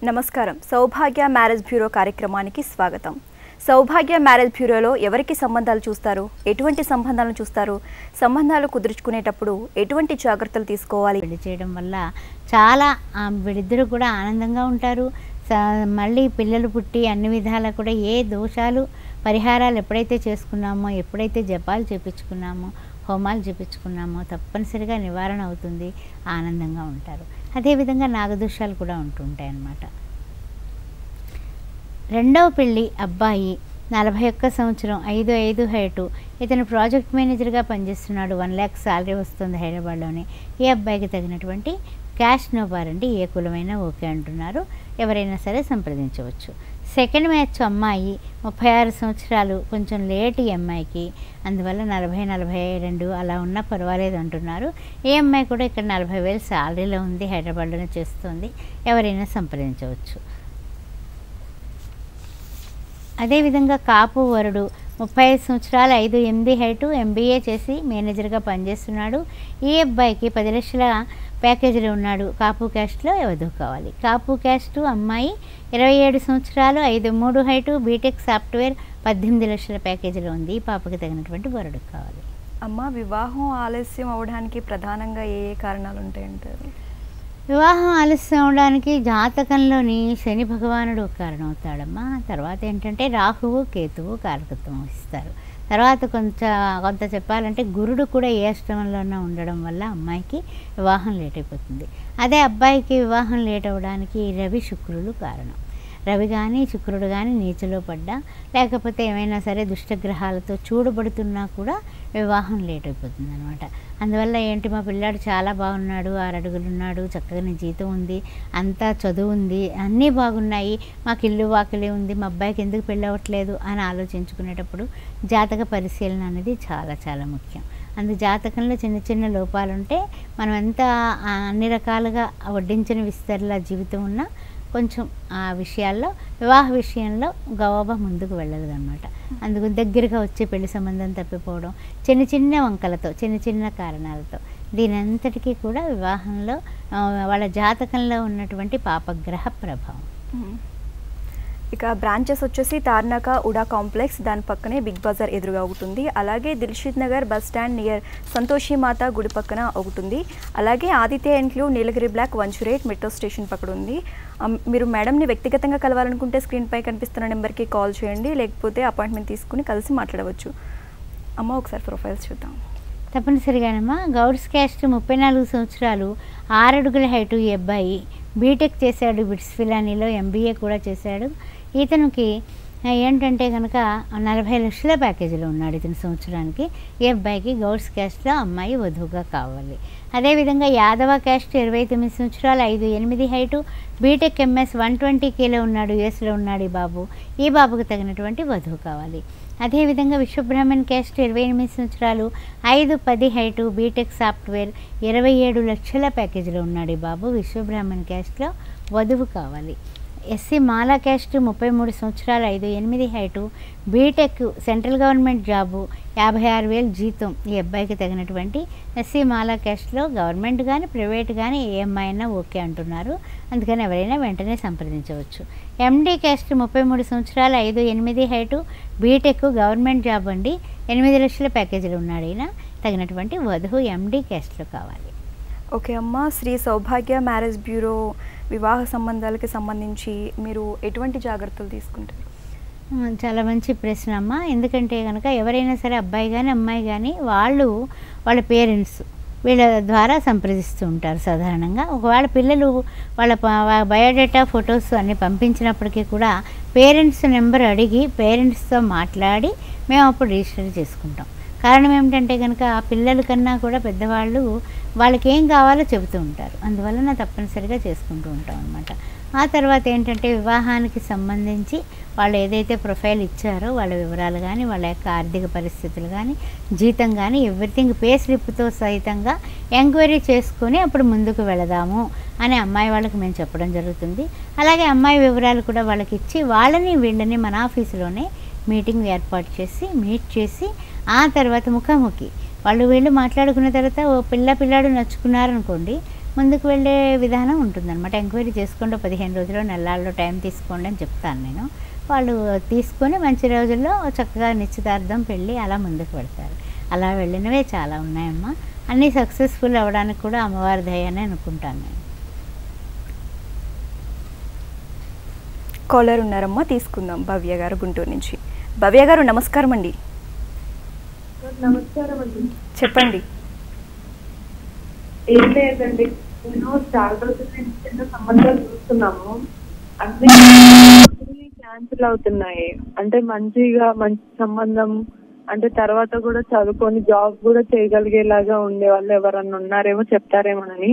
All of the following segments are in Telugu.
నమస్కారం సౌభాగ్య మ్యారేజ్ బ్యూరో కార్యక్రమానికి స్వాగతం సౌభాగ్య మ్యారేజ్ బ్యూరోలో ఎవరికి సంబంధాలు చూస్తారు ఎటువంటి సంబంధాలను చూస్తారు సంబంధాలు కుదుర్చుకునేటప్పుడు ఎటువంటి జాగ్రత్తలు తీసుకోవాలి పెళ్లి చేయడం వల్ల చాలా ఆ, వీళ్ళిద్దరూ కూడా ఆనందంగా ఉంటారు స- మళ్ళీ పిల్లలు పుట్టి అన్ని విధాలా కూడా ఏ దోషాలు పరిహారాలు ఎప్పుడైతే చేసుకున్నామో ఎప్పుడైతే జపాలు చేపించుకున్నామో హోమాలు చేపించుకున్నామో తప్పనిసరిగా నివారణ అవుతుంది ఆనందంగా ఉంటారు అదేవిధంగా నాగదోషాలు కూడా ఉంటుంటాయి అన్నమాట రెండవ పెళ్ళి అబ్బాయి నలభై ఒక్క సంవత్సరం ఐదు ఐదు హైటు ఇతను ప్రాజెక్ట్ మేనేజర్గా పనిచేస్తున్నాడు వన్ ల్యాక్ శాలరీ వస్తుంది హైదరాబాద్లోనే ఈ అబ్బాయికి తగినటువంటి క్యాష్ నో బారండి ఏ కులమైనా ఓకే అంటున్నారు ఎవరైనా సరే సంప్రదించవచ్చు సెకండ్ మ్యాచ్ అమ్మాయి ముప్పై ఆరు సంవత్సరాలు కొంచెం లేట్ ఈ అమ్మాయికి అందువల్ల నలభై నలభై రెండు అలా ఉన్నా పర్వాలేదు అంటున్నారు ఈ అమ్మాయి కూడా ఇక్కడ నలభై వేలు శాలరీలో ఉంది హైదరాబాద్లోనే చేస్తుంది ఎవరైనా సంప్రదించవచ్చు అదేవిధంగా కాపు వరుడు ముప్పై ఐదు సంవత్సరాలు ఐదు ఎనిమిది హైటు ఎంబీఏ చేసి మేనేజర్గా పనిచేస్తున్నాడు ఈ అబ్బాయికి పది లక్షల ప్యాకేజీలో ఉన్నాడు కాపు క్యాస్ట్లో వధువు కావాలి కాపు క్యాస్ట్ అమ్మాయి ఇరవై ఏడు సంవత్సరాలు ఐదు మూడు హైటు బీటెక్ సాఫ్ట్వేర్ పద్దెనిమిది లక్షల ప్యాకేజీలో ఉంది ఈ పాపకి తగినటువంటి వరుడు కావాలి అమ్మ వివాహం ఆలస్యం అవడానికి ప్రధానంగా ఏ ఏ కారణాలు ఉంటాయంటారు వివాహం ఆలస్యం అవడానికి జాతకంలోని శని భగవానుడు ఒక కారణం అవుతాడమ్మా తర్వాత ఏంటంటే రాహువు కేతువు కారకత్వం వహిస్తారు తర్వాత కొంత కొంత చెప్పాలంటే గురుడు కూడా ఏ అష్టమంలోనే ఉండడం వల్ల అమ్మాయికి వివాహం లేట్ అయిపోతుంది అదే అబ్బాయికి వివాహం లేట్ అవ్వడానికి రవి శుక్రులు కారణం రవి కానీ శుక్రుడు కానీ నీచలో పడ్డా లేకపోతే ఏమైనా సరే దుష్టగ్రహాలతో చూడబడుతున్నా కూడా వివాహం లేట్ అయిపోతుంది అనమాట అందువల్ల ఏంటి మా పిల్లాడు చాలా బాగున్నాడు ఆరు అడుగులు ఉన్నాడు చక్కగా జీతం ఉంది అంతా చదువు ఉంది అన్నీ బాగున్నాయి మాకు ఇల్లు వాకిలి ఉంది మా అబ్బాయికి ఎందుకు పెళ్ళి అవ్వట్లేదు అని ఆలోచించుకునేటప్పుడు జాతక పరిశీలన అనేది చాలా చాలా ముఖ్యం అందు జాతకంలో చిన్న చిన్న లోపాలు ఉంటే మనం ఎంత ఆ, అన్ని రకాలుగా వడ్డించిన విస్తరలా జీవితం ఉన్నా కొంచెం ఆ విషయాల్లో వివాహ విషయంలో గవాబా ముందుకు వెళ్ళలేదన్నమాట అందుకు దగ్గరగా వచ్చే పెళ్లి సంబంధం తప్పిపోవడం చిన్న చిన్న వంకలతో చిన్న చిన్న కారణాలతో దీని అంతటికీ కూడా వివాహంలో ఆ, వాళ్ళ జాతకంలో ఉన్నటువంటి పాపగ్రహ ప్రభావం మ్మ్. ఇక బ్రాంచెస్ వచ్చేసి తార్నాక ఉడా కాంప్లెక్స్ దాని పక్కనే బిగ్ బజార్ ఎదురుగా ఒకటి అలాగే Dilshit Nagar bus stand near Santoshi Mata గుడి పక్కన ఒకటి ఉంది అలాగే ఆదిత్య ఇంట్లో నీలగిరి బ్లాక్ వంచురేట్ మెట్రో స్టేషన్ పక్కన ఉంది అమ్, మీరు మేడంని వ్యక్తిగతంగా కలవాలనుకుంటే స్క్రీన్పై కనిపిస్తున్న నెంబర్కి కాల్ చేయండి లేకపోతే అపాయింట్మెంట్ తీసుకుని కలిసి మాట్లాడవచ్చు అమ్మ ఒకసారి ప్రొఫైల్స్ చూద్దాం తప్పనిసరిగానమ్మా గౌడ్స్ క్యాస్ట్ ముప్పై నాలుగు సంవత్సరాలు ఆరడుగుల హైటు ఈ అబ్బాయి బీటెక్ చేశాడు బిట్స్ ఫిలానీలో ఎంబీఏ కూడా చేశాడు ఇతనికి ఆ, ఏంటంటే కనుక నలభై లక్షల ప్యాకేజీలో ఉన్నాడు ఇతని సంవత్సరానికి ఈ అబ్బాయికి గౌడ్స్ క్యాస్ట్లో అమ్మాయి వధువుగా కావాలి అదేవిధంగా యాదవ క్యాస్ట్ ఇరవై తొమ్మిది సంవత్సరాలు ఐదు ఎనిమిది height BTech MS one twenty కేలో ఉన్నాడు యుఎస్లో ఉన్నాడు ఈ బాబు ఈ బాబుకు తగినటువంటి వధువు కావాలి అదేవిధంగా విశ్వబ్రాహ్మణ్ క్యాస్ట్ ఇరవై ఎనిమిది సంవత్సరాలు ఐదు పది హైటు బీటెక్ సాఫ్ట్వేర్ ఇరవై ఏడు లక్షల ప్యాకేజీలో ఉన్నాడు ఈ బాబు విశ్వబ్రాహ్మణ్ క్యాస్ట్లో వధువు కావాలి ఎస్సీ మాలా క్యాస్ట్ ముప్పై మూడు సంవత్సరాలు ఐదు ఎనిమిది height BTech central government job యాభై ఆరు వేలు జీతం ఈ అబ్బాయికి తగినటువంటి ఎస్సీ మాలా క్యాస్ట్లో గవర్నమెంట్ కానీ ప్రైవేట్ కానీ ఏ అమ్మాయి అయినా ఓకే అంటున్నారు అందుకని ఎవరైనా వెంటనే సంప్రదించవచ్చు ఎండీ క్యాస్ట్ ముప్పై మూడు సంవత్సరాలు ఐదు ఎనిమిది హైటు బీటెక్ గవర్నమెంట్ జాబ్ అండి ఎనిమిది లక్షల ప్యాకేజీలు ఉన్నాడు ఈయన తగినటువంటి వధువు ఎండీ క్యాస్ట్లో కావాలి ఓకే అమ్మ శ్రీ సౌభాగ్య మ్యారేజ్ బ్యూరో వివాహ సంబంధాలకి సంబంధించి మీరు ఎటువంటి జాగ్రత్తలు తీసుకుంటారు ఆ, చాలా మంచి ప్రశ్న అమ్మ ఎందుకంటే కనుక ఎవరైనా సరే అబ్బాయి కానీ అమ్మాయి కానీ వాళ్ళు వాళ్ళ పేరెంట్స్ వీళ్ళ ద్వారా సంప్రదిస్తూ ఉంటారు సాధారణంగా ఒకవేళ పిల్లలు వాళ్ళ ప- బయోడేటా ఫొటోస్ అన్ని పంపించినప్పటికీ కూడా పేరెంట్స్ నెంబర్ అడిగి పేరెంట్స్తో మాట్లాడి మేము అప్పుడు రిజిస్టర్ చేసుకుంటాం కారణం ఏమిటంటే కనుక పిల్లల కన్నా కూడా పెద్దవాళ్ళు వాళ్ళకి ఏం కావాలో చెబుతూ ఉంటారు అందువలన తప్పనిసరిగా చేసుకుంటూ ఉంటాం అనమాట ఆ తర్వాత ఏంటంటే వివాహానికి సంబంధించి వాళ్ళు ఏదైతే ప్రొఫైల్ ఇచ్చారో వాళ్ళ వివరాలు కానీ వాళ్ళ యొక్క ఆర్థిక పరిస్థితులు కానీ జీతం కానీ ఎవ్రీథింగ్ పే స్లిప్తో సహితంగా ఎంక్వైరీ చేసుకొని అప్పుడు ముందుకు వెళదాము అని అమ్మాయి వాళ్ళకి మేము చెప్పడం జరుగుతుంది అలాగే అమ్మాయి వివరాలు కూడా వాళ్ళకి ఇచ్చి వాళ్ళని వీళ్ళని మన ఆఫీసులోనే మీటింగ్ ఏర్పాటు చేసి మీట్ చేసి ఆ తర్వాత ముఖాముఖి వాళ్ళు వీళ్ళు మాట్లాడుకున్న తర్వాత ఓ పిల్ల పిల్లాడు నచ్చుకున్నారనుకోండి ముందుకు వెళ్ళే విధానం ఉంటుందన్నమాట ఎంక్వైరీ చేసుకోండి పదిహేను రోజుల్లో నెలల్లో టైం తీసుకోండి అని చెప్తాను నేను వాళ్ళు తీసుకొని మంచి రోజుల్లో చక్కగా నిశ్చితార్థం పెళ్ళి అలా ముందుకు వెళ్తారు అలా వెళ్ళినవే చాలా ఉన్నాయమ్మా అన్నీ సక్సెస్ఫుల్ అవ్వడానికి కూడా అమ్మవారి దయనే అనుకుంటాను నేను కాలర్ ఉన్నారమ్మా తీసుకుందాం భవ్య గారు గుంటూరు నుంచి భవ్య గారు నమస్కారం అండి నమస్కారం అండి చెప్పండి ఏం లేదండి నేను చాలా రోజుల నుంచి చిన్న సంబంధాలు చూస్తున్నాము అన్ని క్యాన్సిల్ అవుతున్నాయి అంటే మంచిగా మంచి సంబంధం అంటే తర్వాత కూడా చదువుకొని జాబ్ కూడా చేయగలిగేలాగా ఉండే వాళ్ళు ఎవరన్నా ఉన్నారేమో చెప్తారేమోనని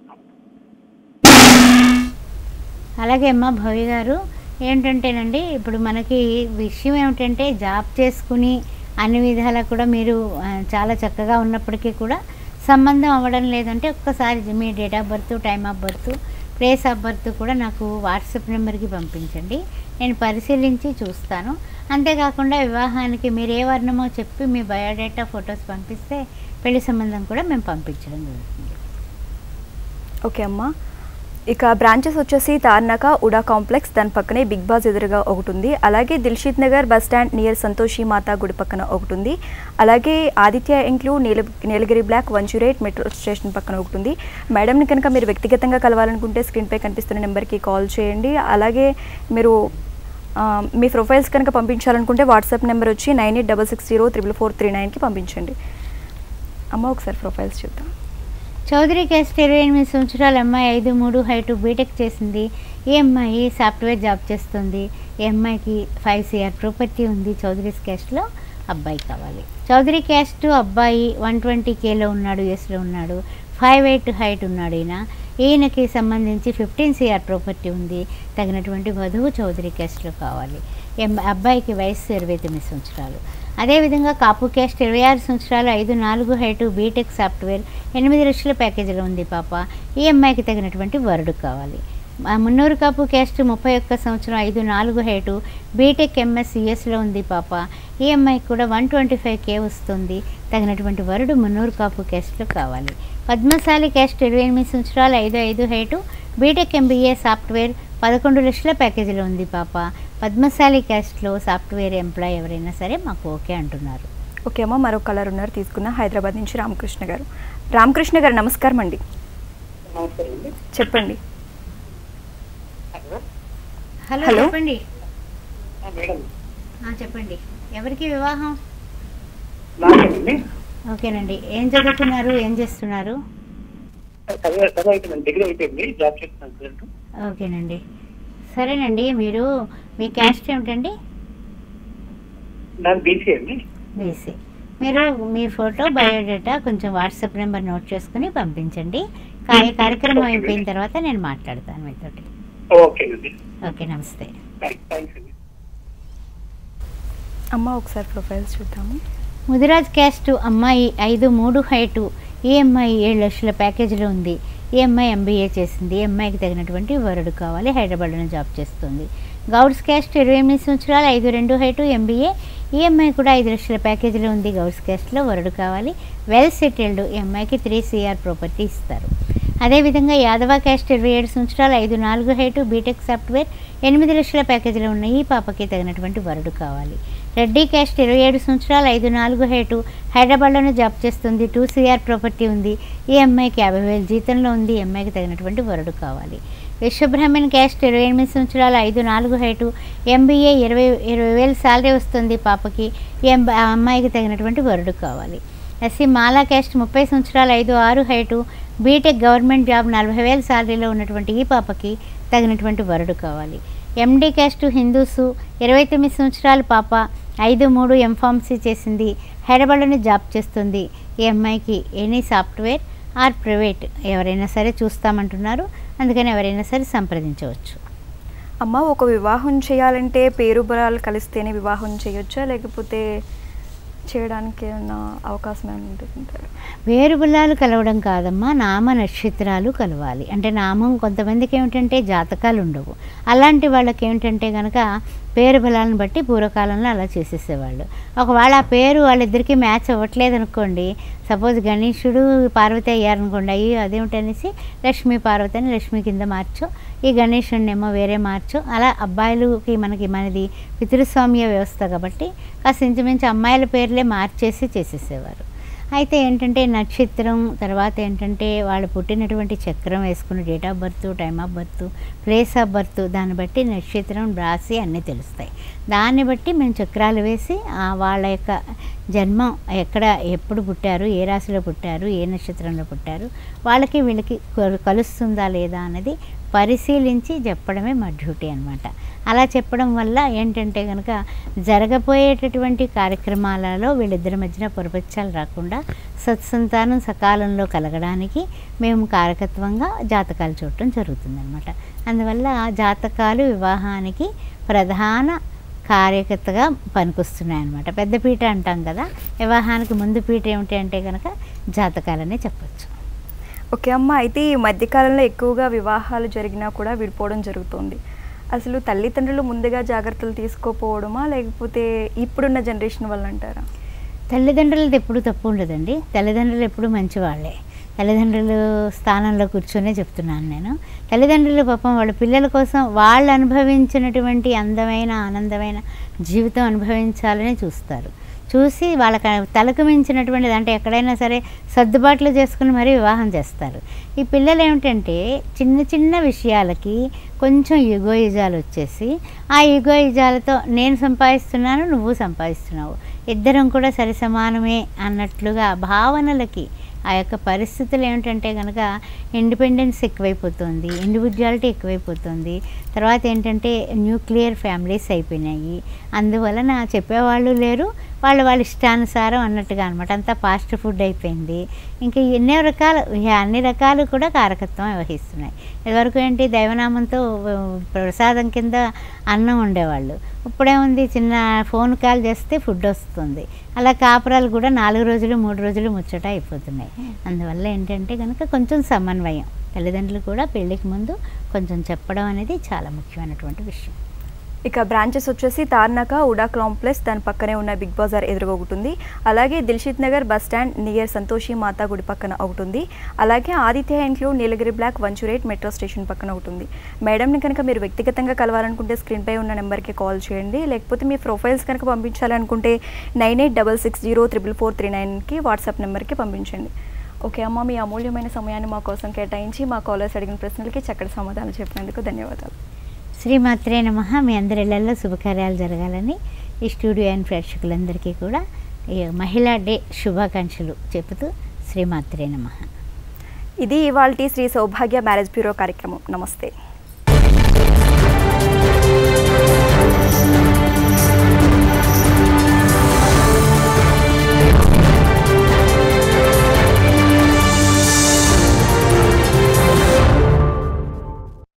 అలాగే అమ్మ భవి గారు ఏంటంటేనండి ఇప్పుడు మనకి విషయం ఏమిటంటే జాబ్ చేసుకుని అన్ని విధాలా కూడా మీరు ఆ, చాలా చక్కగా ఉన్నప్పటికీ కూడా సంబంధం అవ్వడం లేదంటే ఒక్కసారి మీ date of birth time of birth place of birth కూడా నాకు వాట్సాప్ నెంబర్కి పంపించండి నేను పరిశీలించి చూస్తాను అంతేకాకుండా వివాహానికి మీరు ఏ వర్ణమో చెప్పి మీ బయోడేటా ఫొటోస్ పంపిస్తే పెళ్లి సంబంధం కూడా మేము పంపించడం జరుగుతుంది ఓకే అమ్మా ఇక బ్రాంచెస్ వచ్చేసి తార్నాక ఉడా కాంప్లెక్స్ దాని పక్కనే బిగ్ బాస్ ఎదురుగా ఒకటి ఉంది అలాగే Dilshit Nagar bus stand near Santoshi Mata గుడి పక్కన ఒకటి ఉంది అలాగే ఆదిత్య ఇంక్లూ నీల Neelagiri block one zero eight metro station పక్కన ఒకటి ఉంది మేడంని కనుక మీరు వ్యక్తిగతంగా కలవాలనుకుంటే స్క్రీన్పై కనిపిస్తున్న నెంబర్కి కాల్ చేయండి అలాగే మీరు ఆ, మీ ప్రొఫైల్స్ కనుక పంపించాలనుకుంటే వాట్సాప్ నెంబర్ వచ్చి nine eight double six zero triple four three నైన్కి పంపించండి అమ్మ ఒకసారి ప్రొఫైల్స్ చూద్దాం చౌదరి కేస్ట్ ఇరవై ఎనిమిది సంవత్సరాల అమ్మాయి ఐదు మూడు హైటు బీటెక్ చేసింది ఈ అమ్మాయి సాఫ్ట్వేర్ జాబ్ చేస్తుంది ఈ అమ్మాయికి ఫైవ్ సిఆర్ ప్రాపర్టీ ఉంది చౌదరి క్యాస్ట్లో అబ్బాయి కావాలి చౌదరి క్యాస్ట్ అబ్బాయి వన్ ట్వంటీ కేలో ఉన్నాడు యూఎస్లో ఉన్నాడు ఫైవ్ ఎయిట్ హైట్ ఉన్నాడు ఈయన ఈయనకి సంబంధించి ఫిఫ్టీన్ సిఆర్ ప్రాపర్టీ ఉంది తగినటువంటి వధువు చౌదరి క్యాస్ట్లో కావాలి ఎం- అబ్బాయికి వయస్సు ఇరవై తొమ్మిది సంవత్సరాలు అదేవిధంగా కాపు క్యాస్ట్ ఇరవై ఆరు సంవత్సరాలు ఐదు నాలుగు హైటు బీటెక్ సాఫ్ట్వేర్ ఎనిమిది లక్షల ప్యాకేజీలో ఉంది పాప ఈ అమ్మాయికి తగినటువంటి వరుడు కావాలి ఆ మున్నూరు కాపు క్యాస్ట్ ముప్పై ఒక్క సంవత్సరం ఐదు నాలుగు హైటు బీటెక్ ఎంఎస్ యుఎస్లో ఉంది పాప ఈ అమ్మాయికి కూడా వన్ ట్వంటీ ఫైవ్ కే వస్తుంది తగినటువంటి వరుడు మున్నూరు కాపు క్యాస్ట్లో కావాలి పద్మశాలి క్యాస్ట్ ఇరవై ఎనిమిది సంవత్సరాలు ఐదు ఐదు హైటు బీటెక్ ఎంబీఏ సాఫ్ట్వేర్ పదకొండు లక్షల ప్యాకేజీలో ఉంది పాప పద్మశాలి క్యాస్ట్లో సాఫ్ట్వేర్ ఎంప్లాయ్ ఎవరైనా సరే మాకు ఓకే అంటున్నారు ఓకే అమ్మ మరో కలర్ ఉన్నారు తీసుకున్న హైదరాబాద్ నుంచి రామకృష్ణ గారు రామకృష్ణ గారు నమస్కారం అండి నమస్కారం అండి చెప్పండి హలో హలో హలో. చెప్పండి ఆ, మేడం ఆ, చెప్పండి ఎవరికి వివాహం నాకేనండి ఓకేనండి ఏం చదువుతున్నారు ఏం చేస్తున్నారు చదివా చదువు అయిపోయింది డిగ్రీ అయిపోయింది జాబ్ చేస్తున్నాను ప్రజెంట్ ఓకేనండి సరేనండి మీరు మీ క్యాస్ట్ ఏమిటండి నాకు బీసీ అండి బీసీ మీరు మీ ఫోటో బయోడేటా కొంచెం వాట్సాప్ నెంబర్ నోట్ చేసుకుని పంపించండి కా- కార్యక్రమం అయిపోయిన తర్వాత నేను మాట్లాడతాను మీతోటి ఓకేనండి ఓకే నమస్తే థ్యాంక్స్ అండి అమ్మ ఒకసారి ప్రొఫైల్స్ చూద్దాము ముదిరాజ్ క్యాస్ట్ అమ్మాయి ఐదు మూడు హైటు ఈ అమ్మాయి ఏడు లక్షల ప్యాకేజీలో ఉంది ఈ అమ్మాయి ఎంబీఏ చేసింది ఈ అమ్మాయికి తగినటువంటి వరుడు కావాలి హైదరాబాద్లో జాబ్ చేస్తుంది గౌడ్స్ క్యాస్ట్ ఇరవై ఎనిమిది సంవత్సరాలు ఐదు రెండు హైటు ఎంబీఏ ఈ అమ్మాయి కూడా ఐదు లక్షల ప్యాకేజీలో ఉంది గౌడ్స్ క్యాస్ట్లో వరుడు కావాలి వెల్ సెటిల్డ్ ఈ అమ్మాయికి త్రీ సిఆర్ ప్రాపర్టీ ఇస్తారు అదేవిధంగా యాదవ క్యాస్ట్ ఇరవై ఏడు సంవత్సరాలు ఐదు నాలుగు హైటు బీటెక్ సాఫ్ట్వేర్ ఎనిమిది లక్షల ప్యాకేజీలో ఉన్న ఈ పాపకి తగినటువంటి వరుడు కావాలి రెడ్డి క్యాస్ట్ ఇరవై ఏడు సంవత్సరాలు ఐదు నాలుగు హైటు హైదరాబాద్లోనే జాబ్ చేస్తుంది టూ సిఆర్ ప్రాపర్టీ ఉంది ఈ అమ్మాయికి యాభై వేలు జీతంలో ఉంది ఈ అమ్మాయికి తగినటువంటి వరుడు కావాలి విశ్వబ్రహ్మణ్ క్యాస్ట్ ఇరవై ఎనిమిది సంవత్సరాలు ఐదు నాలుగు హైటు ఎంబీఏ ఇరవై ఇరవై వేలు శాలరీ వస్తుంది పాపకి ఈ అమ్మ- ఆ అమ్మాయికి తగినటువంటి వరుడు కావాలి ఎస్సీ మాలా క్యాస్ట్ ముప్పై సంవత్సరాలు ఐదు ఆరు హైటు బీటెక్ గవర్నమెంట్ జాబ్ నలభై వేల శాలరీలో ఉన్నటువంటి ఈ పాపకి తగినటువంటి వరుడు కావాలి ఎండి క్యాస్ట్ హిందూసు ఇరవై తొమ్మిది సంవత్సరాల పాప ఐదు మూడు ఎంఫార్మసీ చేసింది హైదరాబాద్లోనే జాబ్ చేస్తుంది ఈ అమ్మాయికి ఎనీ సాఫ్ట్వేర్ ఆర్ ప్రైవేట్ ఎవరైనా సరే చూస్తామంటున్నారు అందుకని ఎవరైనా సరే సంప్రదించవచ్చు అమ్మ ఒక వివాహం చేయాలంటే పేరు బలాలు కలిస్తేనే వివాహం చేయొచ్చా లేకపోతే చేయడానికి ఏమన్నా అవకాశం ఏమైనా ఉంటుందంటారు పేరు బలాలు కలవడం కాదమ్మా నామ నక్షత్రాలు కలవాలి అంటే నామం కొంతమందికి ఏమిటంటే జాతకాలు ఉండవు అలాంటి వాళ్ళకి ఏమిటంటే కనుక పేరు బలాలను బట్టి పూర్వకాలంలో అలా చేసేసేవాళ్ళు ఒకవేళ ఆ పేరు వాళ్ళిద్దరికీ మ్యాచ్ అవ్వట్లేదు అనుకోండి సపోజ్ గణేశుడు పార్వతి అయ్యారనుకోండి అయ్యి అదేమిటనేసి లక్ష్మీ పార్వతి అని లక్ష్మి కింద మార్చు ఈ గణేశుడిని ఏమో వేరే మార్చు అలా అబ్బాయిలకి మనకి మనది పితృస్వామ్య వ్యవస్థ కాబట్టి కాస్త ఇంచుమించు అమ్మాయిల పేర్లే మార్చేసి చేసేసేవారు అయితే ఏంటంటే నక్షత్రం తర్వాత ఏంటంటే వాళ్ళు పుట్టినటువంటి చక్రం వేసుకున్న date of birth time of birth place of birth దాన్ని బట్టి నక్షత్రం రాసి అన్నీ తెలుస్తాయి దాన్ని బట్టి మేము చక్రాలు వేసి ఆ వాళ్ళ యొక్క జన్మం ఎక్కడ ఎప్పుడు పుట్టారు ఏ రాశిలో పుట్టారు ఏ నక్షత్రంలో పుట్టారు వాళ్ళకి వీళ్ళకి కలు- కలుస్తుందా లేదా అన్నది పరిశీలించి చెప్పడమే మా డ్యూటీ అనమాట అలా చెప్పడం వల్ల ఏంటంటే కనుక జరగబోయేటటువంటి కార్యక్రమాలలో వీళ్ళిద్దరి మధ్యన పొరపచ్చాలు రాకుండా సత్సంతానం సకాలంలో కలగడానికి మేము కారకత్వంగా జాతకాలు చూడటం జరుగుతుందన్నమాట అందువల్ల జాతకాలు వివాహానికి ప్రధాన కార్యకర్తగా పనికొస్తున్నాయి అన్నమాట పెద్దపీట అంటాం కదా వివాహానికి ముందు పీట ఏమిటి అంటే కనుక జాతకాలనే చెప్పచ్చు ఓకే అమ్మ అయితే ఈ మధ్యకాలంలో ఎక్కువగా వివాహాలు జరిగినా కూడా విడిపోవడం జరుగుతుంది అసలు తల్లిదండ్రులు ముందుగా జాగ్రత్తలు తీసుకోపోవడమా లేకపోతే ఇప్పుడున్న జనరేషన్ వల్ల అంటారా తల్లిదండ్రులది ఎప్పుడు తప్పు ఉండదండి తల్లిదండ్రులు ఎప్పుడు మంచివాళ్ళే తల్లిదండ్రులు స్థానంలో కూర్చొనే చెప్తున్నాను నేను తల్లిదండ్రులు పాపం వాళ్ళ పిల్లల కోసం వాళ్ళు అనుభవించినటువంటి అందమైన ఆనందమైన జీవితం అనుభవించాలని చూస్తారు చూసి వాళ్ళకి తలకు మించినటువంటిది అంటే ఎక్కడైనా సరే సర్దుబాట్లు చేసుకుని మరీ వివాహం చేస్తారు ఈ పిల్లలు ఏమిటంటే చిన్న చిన్న విషయాలకి కొంచెం యుగోయిజాలు వచ్చేసి ఆ యుగోయిజాలతో నేను సంపాదిస్తున్నాను నువ్వు సంపాదిస్తున్నావు ఇద్దరం కూడా సరి సమానమే అన్నట్లుగా భావనలకి ఆ యొక్క పరిస్థితులు ఏమిటంటే కనుక ఇండిపెండెన్స్ ఎక్కువైపోతుంది ఇండివిజువాలిటీ ఎక్కువైపోతుంది తర్వాత ఏంటంటే న్యూక్లియర్ ఫ్యామిలీస్ అయిపోయినాయి అందువలన చెప్పేవాళ్ళు లేరు వాళ్ళు వాళ్ళ ఇష్టానుసారం అన్నట్టుగా అనమాట అంతా ఫాస్ట్ ఫుడ్ అయిపోయింది ఇంకా ఎన్నో రకాలు ఇక అన్ని రకాలు కూడా కారకత్వం వహిస్తున్నాయి ఇదివరకు ఏంటి దైవనామంతో ప్రసాదం కింద అన్నం ఉండేవాళ్ళు ఇప్పుడేముంది చిన్న ఫోన్ కాల్ చేస్తే ఫుడ్ వస్తుంది అలా కాపురాలు కూడా నాలుగు రోజులు మూడు రోజులు ముచ్చట అయిపోతున్నాయి అందువల్ల ఏంటంటే కనుక కొంచెం సమన్వయం తల్లిదండ్రులు కూడా పెళ్ళికి ముందు కొంచెం చెప్పడం అనేది చాలా ముఖ్యమైనటువంటి విషయం ఇక బ్రాంచెస్ వచ్చేసి తార్నాక ఉడా కాంప్లెక్స్ దాని పక్కనే ఉన్న బిగ్ బజార్ ఎదురుగా ఒకటి ఉంది అలాగే Dilshit Nagar bus stand near Santoshi Mata గుడి పక్కన ఒకటి ఉంది అలాగే ఆదిత్య ఇంట్లో నీలగిరి బ్లాక్ వంచురేట్ మెట్రో స్టేషన్ పక్కన ఒకటి ఉంది మేడంని కనుక మీరు వ్యక్తిగతంగా కలవాలనుకుంటే స్క్రీన్పై ఉన్న నెంబర్కి కాల్ చేయండి లేకపోతే మీ ప్రొఫైల్స్ కనుక పంపించాలనుకుంటే nine eight double six zero triple four three నైన్కి వాట్సాప్ నెంబర్కి పంపించండి ఓకే అమ్మ మీ అమూల్యమైన సమయాన్ని మా కోసం కేటాయించి మా కాలర్స్ అడిగిన ప్రశ్నలకి చక్కటి సమాధానం చెప్పినందుకు ధన్యవాదాలు శ్రీమాత్రే నమ మీ అందరి ఇళ్లలో శుభకార్యాలు జరగాలని ఈ స్టూడియో అండ్ ప్రేక్షకులందరికీ కూడా ఈ మహిళా డే శుభాకాంక్షలు చెబుతూ శ్రీమాత్రే నమ ఇది ఇవాల్టి శ్రీ సౌభాగ్య మ్యారేజ్ బ్యూరో కార్యక్రమం నమస్తే